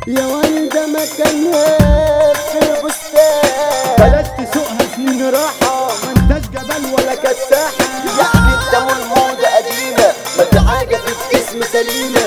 يا والدة مكانها في البستان بلاش تسوقها سنين راحة ما انتش جبل ولا كساحة يعني الدم الموضة قديمة ما في حاجة في الجسم سليمة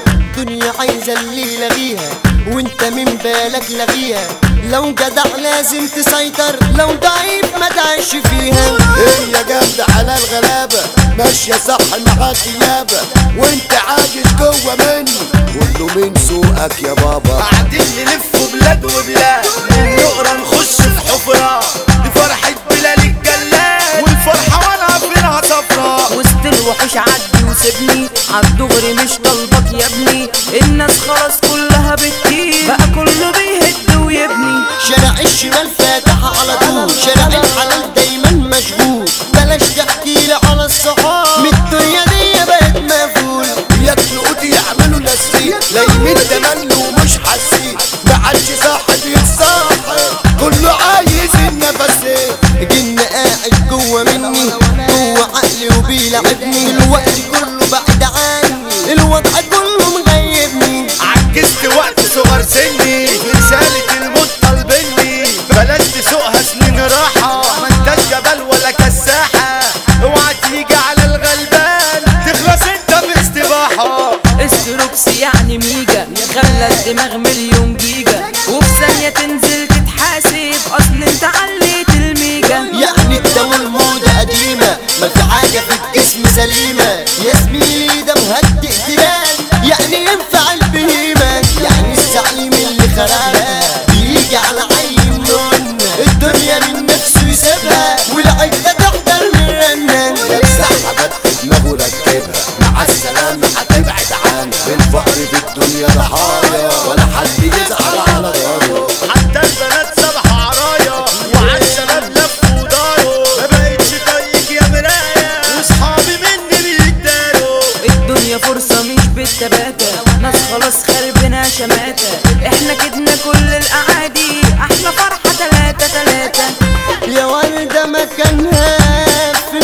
دنيا عايزة اللي يلاغيها وانت من بالك لغيها لو جدع لازم تسيطر لو ضعيف ما تعيش فيها هي جامدة على الغلابة ماشية صح معاك نيابة وانت عاجز جوه مني كله من سوقك يا بابا قاعدين نلف بلاد وبلاد من نقرة نخش في حفرة دي فرحة بلال الجلاد والفرحة وانا فيها صفراء وسط الوحوش عدي وسيبني عالدغري مش طالبك يا ابني الناس خلاص كلها بتطير بقى كله بيهد ويبني شارع الشمال فاتح على طول شارع الحلال دايما مشغول بلاش تحكي لي على الصحاب من الدنيا دي بقت مفول ياكلوا قوتي يعملوا نسيت لايمين تملوا ومش حاسين معادش صاحب يتصاحب كله عايز النفسين جن قاعد جوه مني جوه عقلي وبيلعبني الوقت كله بعد عني الوضع كله مغيبني عجزت وقت صغر سني رسالة الموت طالبني بلاش تسوقها سنين راحة ما انتش جبل ولا كساحة اوعى تيجي على الغلبان تخلص انت في استباحة استروكس يعني ميجا خلى الدماغ مليون جيجا وفي ثانية تنزل تتحاسب اصل انت عليت الميجا يعني الدم الموضة قديمة ما في حاجة في الجسم سليمة يا زميلي ده مهدئ تبان يعني ينفع البهيمة يعني الزعيم اللي خلقها بيجي على عين نون الدنيا من نفسه يسيبها والعدة تحضر من رنة لابسها فتح دماغه ركبها مع السلامة هتبعد عنها الفقر في الدنيا ضحايا ولا حد يزعل على داره حتى البنات سبحوا عرايا وعلى الشباب لفوا داروا ما بقتش طايق يا مراية واصحابي مني بيتداروا الدنيا فرصة مش بالتباتة ناس خلاص خربنا شماتة احنا كدنا كل الاعادي احلى فرحة تلاتة تلاتة يا وردة مكانها في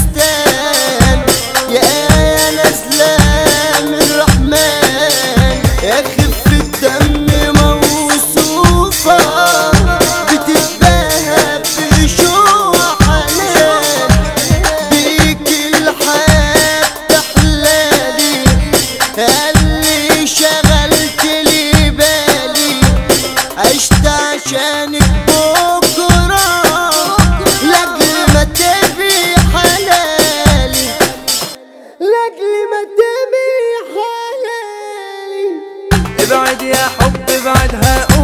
البستان يا آية نازلة من الرحمن يا خف الدم موصوفة بتتباهى بشوق حنان بيك الحياة تحلالي اللي شغلت لي بالي عشت عشانك بكرة لاجل ما تبي حلالي لاجل ما تبي حلالي ابعد يا حب ابعد هقول